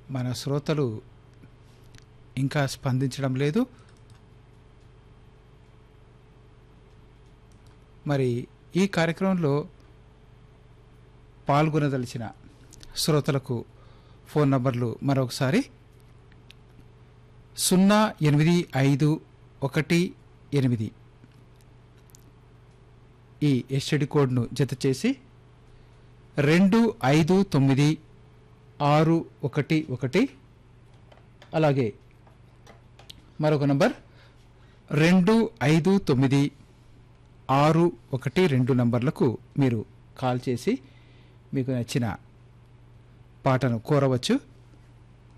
మన శ్రోతలు ఇంకా స్పందించడం లేదు మరి ఈ కార్యక్రమంలో పాల్గొనదలిచిన శ్రోతలకు ఫోన్ నంబర్లు మరొకసారి సున్నా ఎనిమిది ఐదు ఒకటి ఎనిమిది ఈ ఎస్టడి కోడ్ను జత చేసి రెండు ఐదు తొమ్మిది ఆరు ఒకటి ఒకటి అలాగే మరొక నంబర్ రెండు ఐదు తొమ్మిది ఆరు ఒకటి రెండు నంబర్లకు మీరు కాల్ చేసి మీకు నచ్చిన పాటను కోరవచ్చు